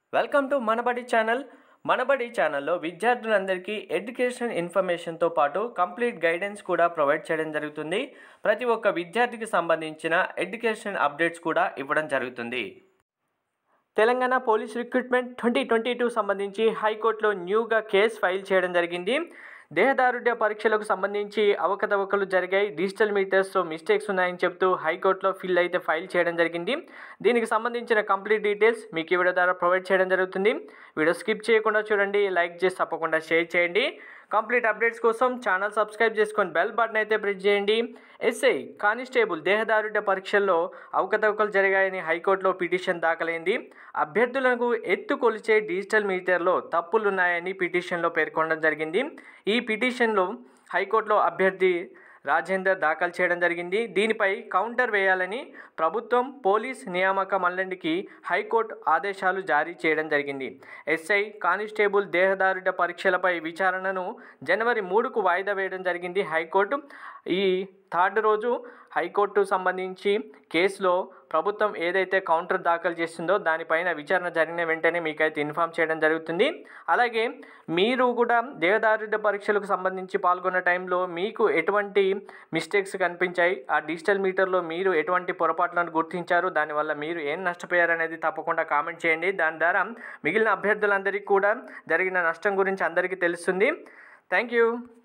welcome to Manabadi channel Manabadi ఛానల్లో విద్యార్థులందరికీ education ఇన్ఫర్మేషన్తో పాటు కంప్లీట్ గైడెన్స్ కూడా ప్రొవైడ్ చేయడం జరుగుతుంది ప్రతి ఒక్క విద్యార్థికి సంబంధించిన ఎడ్యుకేషన్ అప్డేట్స్ కూడా ఇవ్వడం జరుగుతుంది Telangana police recruitment twenty twenty two సంబంధించి హైకోర్టులో న్యూగా కేసు ఫైల్ చేయడం జరిగింది దేహదారుఢ్య పరీక్షలకు సంబంధించి అవకతవకలు జరిగాయి డిజిటల్ మీటర్స్తో మిస్టేక్స్ ఉన్నాయని చెప్తూ హైకోర్టులో ఫిల్ అయితే ఫైల్ చేయడం జరిగింది దీనికి సంబంధించిన కంప్లీట్ డీటెయిల్స్ మీకు ఈ వీడియో ద్వారా ప్రొవైడ్ చేయడం జరుగుతుంది వీడియో స్కిప్ చేయకుండా చూడండి లైక్ చేసి తప్పకుండా షేర్ చేయండి కంప్లీట్ అప్డేట్స్ కోసం ఛానల్ సబ్స్క్రైబ్ చేసుకొని బెల్ బటన్ అయితే ప్రెస్ చేయండి ఎస్ఐ కానిస్టేబుల్ దేహదారుఢ్య పరీక్షల్లో అవకతవకలు జరిగాయని హైకోర్టులో పిటిషన్ దాఖలైంది అభ్యర్థులకు ఎత్తు కొలిచే డిజిటల్ మీటర్లో తప్పులున్నాయని పిటిషన్లో పేర్కొనడం జరిగింది ఈ పిటిషన్లో హైకోర్టులో అభ్యర్థి రాజేందర్ దాఖలు చేయడం జరిగింది దీనిపై కౌంటర్ వేయాలని ప్రభుత్వం పోలీస్ నియామక మండలికి హైకోర్టు ఆదేశాలు జారీ చేయడం జరిగింది ఎస్ఐ కానిస్టేబుల్ దేహదారుఢ్య పరీక్షలపై విచారణను జనవరి మూడుకు వాయిదా వేయడం జరిగింది హైకోర్టు ఈ థర్డ్ రోజు హైకోర్టు సంబంధించి కేసులో ప్రభుత్వం ఏదైతే కౌంటర్ దాఖలు చేస్తుందో దానిపైన విచారణ జరిగిన వెంటనే మీకైతే ఇన్ఫామ్ చేయడం జరుగుతుంది అలాగే మీరు కూడా దేవదారుఢ్య పరీక్షలకు సంబంధించి పాల్గొన్న టైంలో మీకు ఎటువంటి మిస్టేక్స్ కనిపించాయి ఆ డిజిటల్ మీటర్లో మీరు ఎటువంటి పొరపాట్లను గుర్తించారు దానివల్ల మీరు ఏం నష్టపోయారు అనేది తప్పకుండా కామెంట్ చేయండి దాని ద్వారా మిగిలిన అభ్యర్థులందరికీ కూడా జరిగిన నష్టం గురించి అందరికీ తెలుస్తుంది థ్యాంక్ యూ